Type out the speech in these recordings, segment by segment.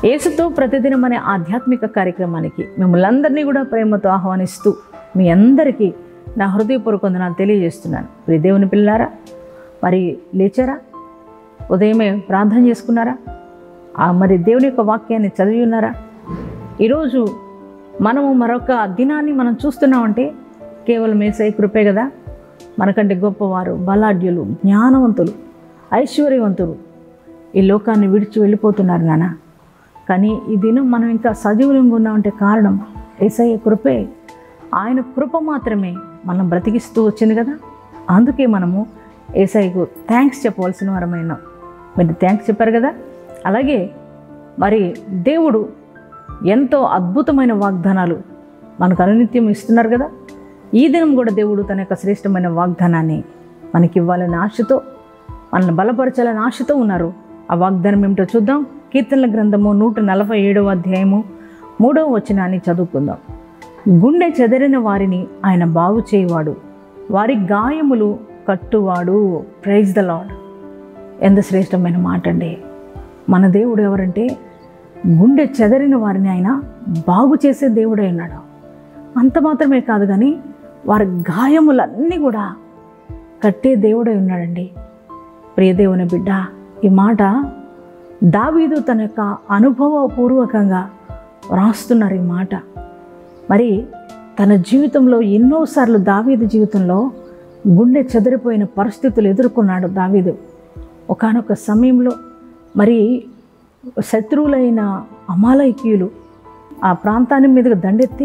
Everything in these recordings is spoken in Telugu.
యేసుతో ప్రతిదినం అనే ఆధ్యాత్మిక కార్యక్రమానికి మిమ్మల్ని అందరినీ కూడా ప్రేమతో ఆహ్వానిస్తూ మీ అందరికీ నా హృదయపూర్వక వందనాలు తెలియజేస్తున్నాను ప్రియ దేవుని పిల్లారా మరి లేచారా ఉదయమే ప్రార్థన చేసుకున్నారా ఆ మరి దేవుని యొక్క వాక్యాన్ని చదివి ఉన్నారా ఈరోజు మనము మరొక దినాన్ని మనం చూస్తున్నామంటే కేవలం ఏసై కృపే కదా మనకంటే గొప్పవారు బలాఢ్యులు జ్ఞానవంతులు ఐశ్వర్యవంతులు ఈ లోకాన్ని విడిచి వెళ్ళిపోతున్నారు నాన్న కానీ ఈ దినం మనం ఇంకా సజీవులంగా ఉన్నామంటే కారణం ఏసయ్య కృపే ఆయన కృప మాత్రమే మనం బ్రతికిస్తూ వచ్చింది కదా అందుకే మనము ఏసఐకు థ్యాంక్స్ చెప్పవలసిన వారమైన మీరు థ్యాంక్స్ చెప్పారు కదా అలాగే మరి దేవుడు ఎంతో అద్భుతమైన వాగ్దానాలు మనకు అనునిత్యం ఇస్తున్నారు కదా ఈ దినం కూడా దేవుడు తన యొక్క శ్రేష్టమైన వాగ్దానాన్ని మనకి ఇవ్వాలని ఆశతో మనల్ని బలపరచాలని ఆశతో ఉన్నారు ఆ వాగ్దానం ఏమిటో చూద్దాం కీర్తనల గ్రంథము నూట నలభై ఏడవ అధ్యాయము మూడవ వచనాన్ని చదువుకుందాం గుండె చెదరిన వారిని ఆయన బాగు చేయవాడు వారి గాయములు కట్టువాడు ప్రైజ్ ద లాడ్ ఎంత శ్రేష్టమైన మాట అండి మన దేవుడు ఎవరంటే గుండె చెదరిన వారిని ఆయన బాగు చేసే దేవుడై ఉన్నాడు అంత మాత్రమే కాదు కానీ వారి గాయములన్నీ కూడా కట్టే దేవుడై ఉన్నాడండి ప్రియదేవుని బిడ్డ ఈ మాట దావీదు తన యొక్క అనుభవపూర్వకంగా వ్రాస్తున్నారు ఈ మాట మరి తన జీవితంలో ఎన్నోసార్లు దావీదు జీవితంలో గుండె చెదిరిపోయిన పరిస్థితులు ఎదుర్కొన్నాడు దావీదు ఒకానొక సమయంలో మరి శత్రువులైన అమాలయకీయులు ఆ ప్రాంతాన్ని మీదకి దండెత్తి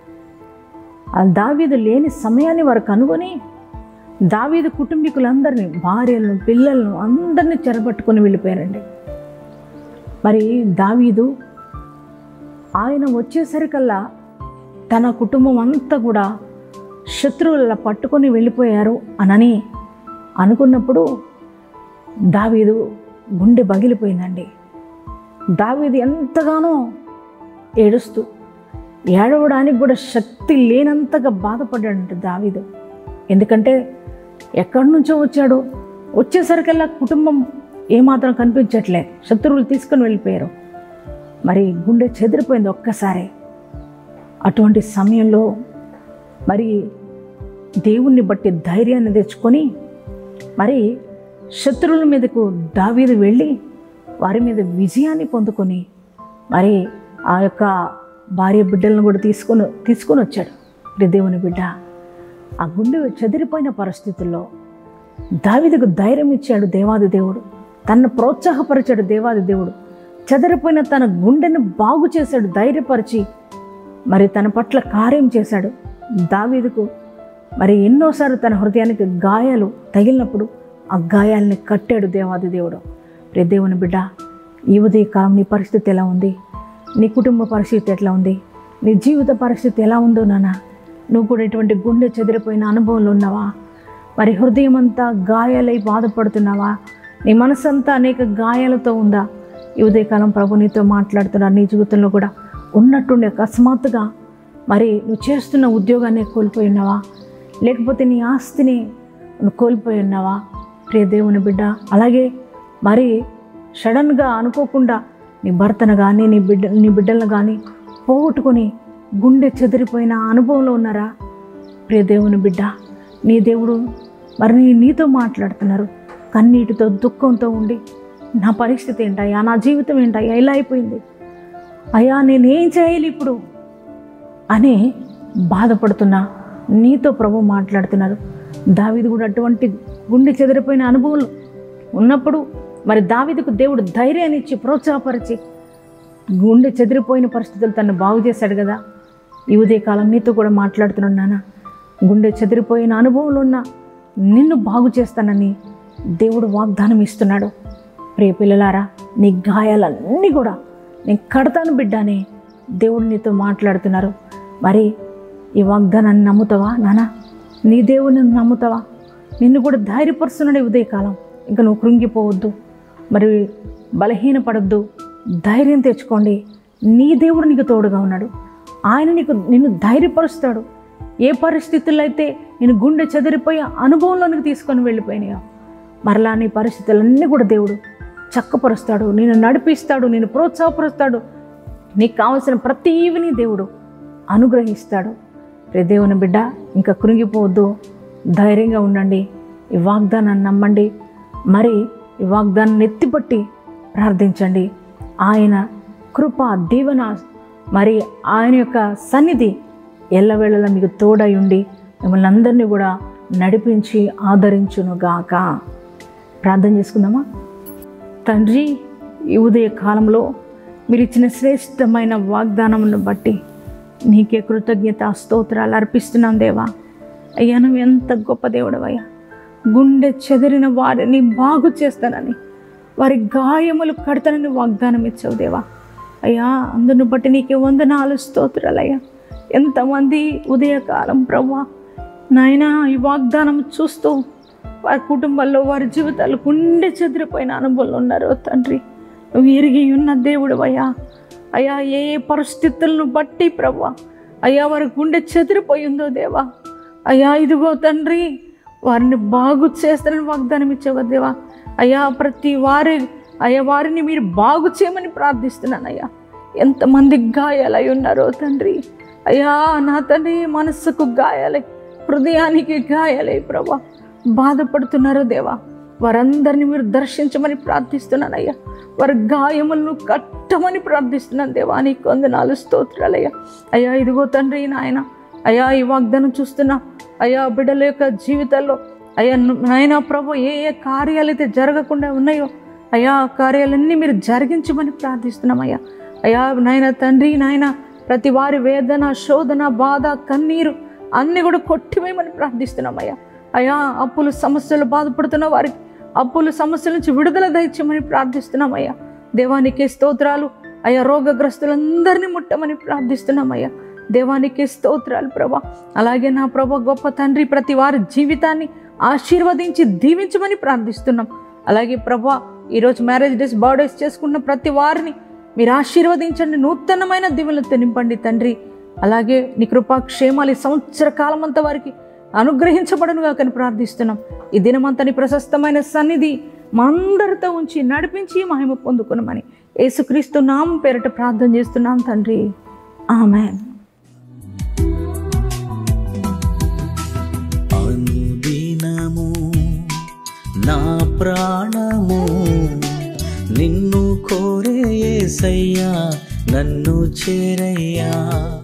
ఆ దావీదు లేని సమయాన్ని వారు కనుగొని దావీదు కుటుంబీకులందరినీ భార్యలను పిల్లలను అందరినీ చెరబట్టుకొని వెళ్ళిపోయారండి మరి దావీదు ఆయన వచ్చేసరికల్లా తన కుటుంబం అంతా కూడా శత్రువుల పట్టుకొని వెళ్ళిపోయారు అనని అనుకున్నప్పుడు దావీదు గుండె పగిలిపోయిందండి దావీదు ఎంతగానో ఏడుస్తూ ఏడవడానికి కూడా శక్తి లేనంతగా బాధపడ్డాడంట దావీదు ఎందుకంటే ఎక్కడి నుంచో వచ్చాడు వచ్చేసరికల్లా కుటుంబం ఏమాత్రం కనిపించట్లే శత్రువులు తీసుకొని వెళ్ళిపోయారు మరి గుండె చెదిరిపోయింది ఒక్కసారి అటువంటి సమయంలో మరి దేవుణ్ణి బట్టి ధైర్యాన్ని తెచ్చుకొని మరి శత్రువుల మీదకు దావీదు వెళ్ళి వారి మీద విజయాన్ని పొందుకొని మరి ఆ యొక్క భార్య బిడ్డలను కూడా తీసుకొని తీసుకొని వచ్చాడు ఇది దేవుని బిడ్డ ఆ గుండె చెదిరిపోయిన పరిస్థితుల్లో దావీదుకు ధైర్యం ఇచ్చాడు దేవాది దేవుడు తనను ప్రోత్సాహపరిచాడు దేవాది దేవుడు చెదరిపోయిన తన గుండెను బాగు చేశాడు ధైర్యపరిచి మరి తన పట్ల కార్యం చేశాడు దావీదుకు మరి ఎన్నోసార్లు తన హృదయానికి గాయాలు తగిలినప్పుడు ఆ గాయాలని కట్టాడు దేవాది దేవుడు రే దేవుని బిడ్డ ఈ ఉదయకాలం నీ పరిస్థితి ఎలా ఉంది నీ కుటుంబ పరిస్థితి ఎట్లా ఉంది నీ జీవిత పరిస్థితి ఎలా ఉందో నాన్న నువ్వు కూడా ఇటువంటి గుండె చెదిరిపోయిన అనుభవంలో ఉన్నావా మరి హృదయం అంతా గాయాలై బాధపడుతున్నావా నీ మనసంతా అనేక గాయాలతో ఉందా ఈ ఉదయకాలం ప్రభు నీతో మాట్లాడుతున్నా నీ జీవితంలో కూడా ఉన్నట్టుండి అకస్మాత్తుగా మరి నువ్వు చేస్తున్న ఉద్యోగాన్ని కోల్పోయి ఉన్నావా లేకపోతే నీ ఆస్తిని నువ్వు కోల్పోయి ఉన్నావా ప్రియ దేవుని బిడ్డ అలాగే మరి సడన్గా అనుకోకుండా నీ భర్తను కానీ నీ బిడ్డ నీ బిడ్డలను కానీ పోగొట్టుకొని గుండె చెదిరిపోయిన అనుభవంలో ఉన్నారా ప్రియ దేవుని బిడ్డ నీ దేవుడు మరి నీ నీతో మాట్లాడుతున్నారు కన్నీటితో దుఃఖంతో ఉండి నా పరిస్థితి ఏంటయ్యా నా జీవితం ఏంటయ్యా ఇలా అయిపోయింది అయ్యా నేనేం చేయాలి ఇప్పుడు అని బాధపడుతున్నా నీతో ప్రభు మాట్లాడుతున్నారు దావీదు కూడా అటువంటి గుండె చెదిరిపోయిన అనుభవాలు ఉన్నప్పుడు మరి దావీదుకు దేవుడు ధైర్యాన్ని ఇచ్చి ప్రోత్సాహపరిచి గుండె చెదిరిపోయిన పరిస్థితులు తను బాగు చేశాడు కదా ఈ ఉదయకాలం నీతో కూడా మాట్లాడుతున్నాను నాన్న గుండె చెదిరిపోయిన అనుభవంలో ఉన్న నిన్ను బాగు చేస్తానని దేవుడు వాగ్దానం ఇస్తున్నాడు ప్రియ పిల్లలారా నీ గాయాలన్నీ కూడా నేను కడతాను బిడ్డని దేవుడు నీతో మాట్లాడుతున్నారు మరి ఈ వాగ్దానాన్ని నమ్ముతావా నాన్న నీ దేవుని నమ్ముతావా నిన్ను కూడా ధైర్యపరుస్తున్నాడు ఈ ఉదయకాలం ఇంకా నువ్వు కృంగిపోవద్దు మరి బలహీనపడద్దు ధైర్యం తెచ్చుకోండి నీ దేవుడు నీకు తోడుగా ఉన్నాడు ఆయన నీకు నిన్ను ధైర్యపరుస్తాడు ఏ పరిస్థితుల్లో అయితే నేను గుండె చెదిరిపోయి అనుభవంలోనికి తీసుకొని వెళ్ళిపోయినాయో మరలా నీ పరిస్థితులన్నీ కూడా దేవుడు చక్కపరుస్తాడు నేను నడిపిస్తాడు నేను ప్రోత్సాహపరుస్తాడు నీకు కావలసిన ప్రతీవిని దేవుడు అనుగ్రహిస్తాడు రే దేవుని బిడ్డ ఇంకా కృంగిపోవద్దు ధైర్యంగా ఉండండి ఈ వాగ్దానాన్ని నమ్మండి మరి ఈ వాగ్దానాన్ని ఎత్తిపట్టి ప్రార్థించండి ఆయన కృప దీవెన మరి ఆయన యొక్క సన్నిధి ఎల్లవేళలా మీకు తోడై ఉండి మిమ్మల్ని అందరినీ కూడా నడిపించి ఆదరించునుగాక ప్రార్థన చేసుకుందామా తండ్రి ఈ ఉదయ కాలంలో మీరు ఇచ్చిన శ్రేష్టమైన వాగ్దానమును బట్టి నీకే కృతజ్ఞత స్తోత్రాలు అర్పిస్తున్నాం దేవా అయ్యా నువ్వు ఎంత గొప్ప దేవుడవయ్యా గుండె చెదిరిన వారిని బాగు చేస్తానని వారి గాయములు కడతానని వాగ్దానం ఇచ్చావు దేవా అయ్యా అందును బట్టి నీకే వందనాలు స్తోత్రాలయ్యా ఎంతమంది ఉదయకాలం ప్రవ్వా నాయనా ఈ వాగ్దానం చూస్తూ వారి కుటుంబాల్లో వారి జీవితాలు గుండె చెదిరిపోయిన అనుభవంలో ఉన్నారో తండ్రి నువ్వు ఎరిగి ఉన్న దేవుడు అయ్యా అయ్యా ఏ ఏ పరిస్థితులను బట్టి ప్రభా అయ్యా వారి గుండె చెదిరిపోయిందో దేవా అయ్యా ఇదిగో తండ్రి వారిని బాగు చేస్తానని వాగ్దానం ఇచ్చావు దేవా అయ్యా ప్రతి వారి అయ్యా వారిని మీరు బాగు చేయమని ప్రార్థిస్తున్నాను అయ్యా ఎంతమంది గాయాలై ఉన్నారో తండ్రి అయ్యా నా తండ్రి మనస్సుకు గాయాలై హృదయానికి గాయాలై ప్రభా బాధపడుతున్నారో దేవా వారందరిని మీరు దర్శించమని ప్రార్థిస్తున్నానయ్యా వారి గాయములను కట్టమని ప్రార్థిస్తున్నాను దేవా నీకు వందనాలు స్తోత్రాలయ్యా అయ్యా ఇదిగో తండ్రి నాయన అయ్యా ఈ వాగ్దానం చూస్తున్నా అయ్యా బిడ్డల యొక్క జీవితాల్లో అయ్యా నాయన ప్రభు ఏ ఏ కార్యాలు అయితే జరగకుండా ఉన్నాయో అయ్యా ఆ కార్యాలన్నీ మీరు జరిగించమని ప్రార్థిస్తున్నామయ్యా అయ్యా నాయన తండ్రి నాయన ప్రతి వారి వేదన శోధన బాధ కన్నీరు అన్నీ కూడా కొట్టివేయమని ప్రార్థిస్తున్నామయ్యా అయ్యా అప్పులు సమస్యలు బాధపడుతున్న వారికి అప్పులు సమస్యల నుంచి విడుదల దయచేయమని ప్రార్థిస్తున్నామయ్యా దేవానికి స్తోత్రాలు అయ్యా రోగగ్రస్తులందరినీ ముట్టమని ప్రార్థిస్తున్నామయ్యా దేవానికి స్తోత్రాలు ప్రభా అలాగే నా ప్రభా గొప్ప తండ్రి ప్రతి వారి జీవితాన్ని ఆశీర్వదించి దీవించమని ప్రార్థిస్తున్నాం అలాగే ప్రభా ఈరోజు మ్యారేజ్ డేస్ బర్త్డేస్ చేసుకున్న ప్రతి వారిని మీరు ఆశీర్వదించండి నూతనమైన దీవులతో నింపండి తండ్రి అలాగే నీ కృపా క్షేమాలు ఈ సంవత్సర కాలం అంతా వారికి అనుగ్రహించబడనుగా కానీ ప్రార్థిస్తున్నాం ఈ దినమంతా నీ ప్రశస్తమైన సన్నిధి మా అందరితో ఉంచి నడిపించి మహిమ పొందుకునమని యేసుక్రీస్తు నామం పేరట ప్రార్థన చేస్తున్నాం తండ్రి ఆమెన్ అనుదినము నా ప్రాణము నిన్ను కోరే యేసయ్యా నన్ను చేరయ్యా